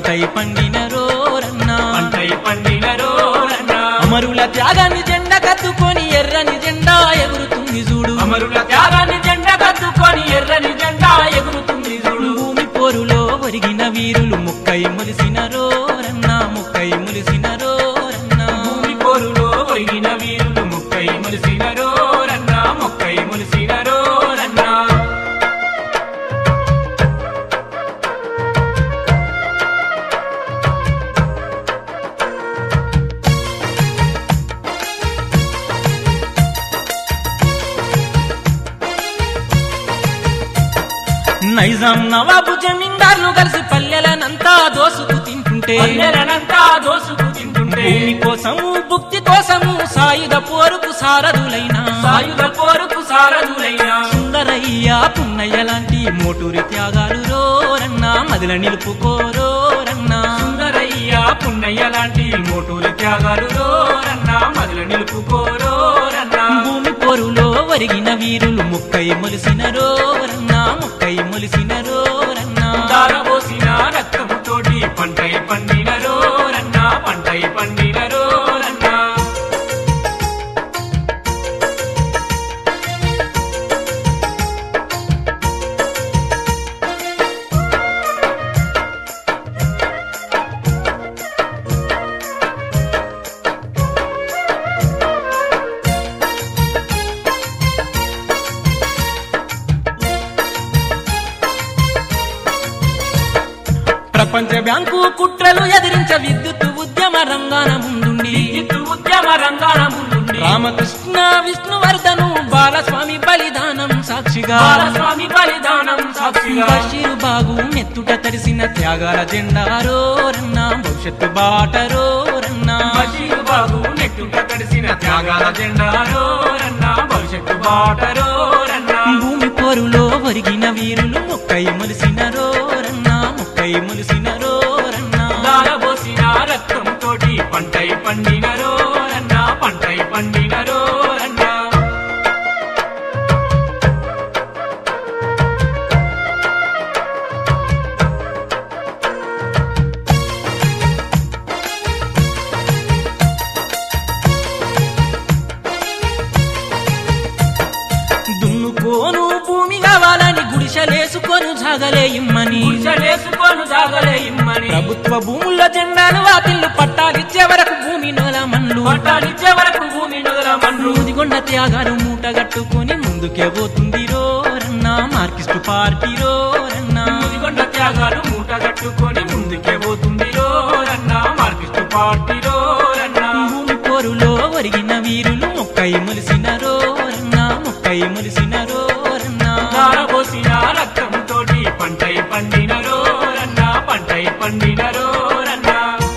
పంటై పండిన రోరన్నా పంటై పండిన రోరన్నా అమరుల త్యాగాన్ని జెండ కత్తుకొని ఎర్రని జెండా ఎగురుతుంది చూడు అమరుల త్యాగాన్ని జెండా కత్తుకొని ఎర్రని జెండా ఎగురుతుంది చూడు భూమి పోరులో ఒరిగిన వీరులు ముక్కై ములిసిన రోరన్నా ముక్కై ములిసిన రోరన్నా భూమి పోరులో ఒరిగిన వీరులు ముక్కై ములిసిన రోరన్నా ముక్కై ములిసిన రోరన్నా నైజాం నవాబు జమీందార్లు కలిసి పల్లెలనంతా దోసుకు తింటుంటే పల్లెలనంతా దోసుకు తింటుంటే భూమి కోసము భుక్తి కోసము సాయుధ పోరుకు సారథులైన సాయుధ పోరుకు సారథులైన సుందరయ్య పున్నయ్య లాంటి మోటూరి త్యాగాలు రోరన్నా మదిల నిలుపుకోరోరన్నా సుందరయ్య పున్నయ్య లాంటి మోటూరి త్యాగాలు రోరన్నా మొదలు నిలుపుకోరోరన్నా భూమి పోరులో ఒరిగిన వీరులు ముక్కై మొలిసిన రోరన్నా ముక్కై మొలిసిన రోరన్నా దారబోసిన రక్తముతోటి పంటై పండిన రోరన్నా పంటై పండిన రోరన్నా ప్రపంచ బ్యాంకు కుట్రలు ఎదిరించ విద్యుత్ ఉద్యమ రంగాన ముందుండి విద్యుత్ ఉద్యమ రంగాల ముందుండి రామకృష్ణ విష్ణువర్ధను బాలస్వామి బలిదానం సాక్షిగా బాలస్వామి బలిదానం సాక్షిగా బషీరు బాగు నెత్తుట తడిసిన త్యాగాల జెండా రోరన్నా భవిష్యత్తు బాట రోరన్నా బషీరు బాబు నెట్టుట తడిసిన త్యాగాల జెండా రోరన్నా భవిష్యత్తు బాట రోరన్నా భూమి పోరులో ఒరిగిన వీరులు మొక్కై మొలిసిన రోరన్నా మొక్కై మొలిసిన రోరన్నా దారబోసిన రక్తంతోటి పంటై పండిన రోరన్నా పంటై పండిన రోరన్నా దున్నుకోను భూమి కావాలని గుడిసెలేసుకొని జాగలే ఇమ్మని గుడిసెలేసుకొని జాగలే ఇమ్మని ప్రభుత్వ భూముల్లో జెండాలు వాకిళ్ళు పట్టాలిచ్చే వరకు భూమి నొలమన్లు పట్టాలిచ్చే వరకు భూమి నదుల మన్ను ముదిగొండ త్యాగాలు మూటగట్టుకొని ముందుకే పోతుంది రోరన్నా మార్కిస్టు పార్టీ రోరన్నా ముదిగొండ త్యాగాలు మూట కట్టుకొని ముందుకే పోతుంది రోరన్నా మార్కిస్టు పార్టీ రోరన్నా భూమి పోరులో ఒరిగిన వీరులు మొక్కై ములిసిన రోరన్నా మొక్కై ములిసిన రోరన్నా దారబోసిన రక్తంతోటి పంటై పండిన రోరన్నా పంటై పండిన రోరన్నా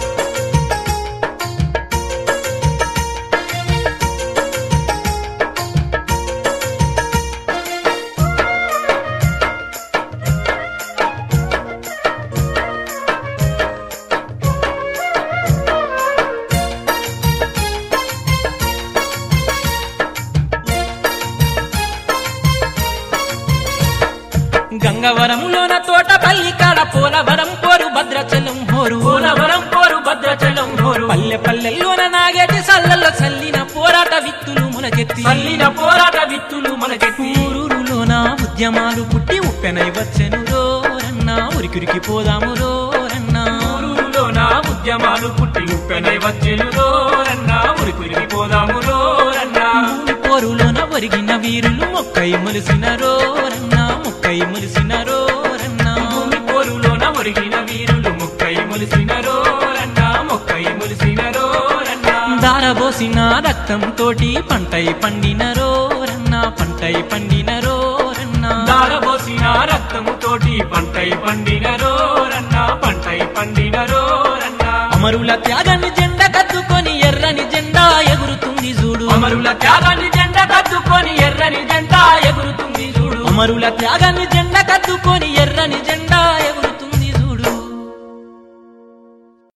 గంగవరములోన తోటపల్లి కాడ పోలవరం పోరు భద్రాచలం హోరు పోలవరం పోరు భద్రాచలం హోరు పల్లె పల్లెల్లోన నాగేటి సల్లల్లో చల్లిన పోరాట విత్తులు మొలకెత్తి చల్లిన పోరాట విత్తులు మనకెత్తి ఊరూరులోన ఉద్యమాలు పుట్టి ఉప్పెనై వచ్చెను రోరన్నా ఉరికిరికి పోదాము రోరన్నా ఊరులో నా ఉద్యమాలు పుట్టి ఉప్పెనై వచ్చెను రోరన్నా ఉరికి పోదాము రోరన్నా భూమి పోరులోన ఒరిగిన వీరులు మొక్కై ములిసిన రోరన్నా మొక్కై ములిసిన రోరన్నా భూమి పోరులోన ఒరిగిన వీరులు ముక్కై ములిసిన రోరన్నా మొక్కై ములిసిన రోరన్నా దారబోసిన రక్తం తోటి పంటై పండిన రోరన్నా పంటై పండిన రోరన్నా దారబోసిన రక్తముతోటి పంటై పండిన రోరన్నా పంటై పండిన రోరన్నా అమరుల త్యాగాన్ని జెండ కత్తుకొని ఎర్రని జెండా ఎగురుతుంది చూడు అమరుల త్యాగాన్ని జెండ కత్తుకొని ఎర్రని జెండా ఎగురుతుంది చూడు అమరుల త్యాగాన్ని జెండ కత్తుకొని ఎర్రని జెండా ఎగురుతుంది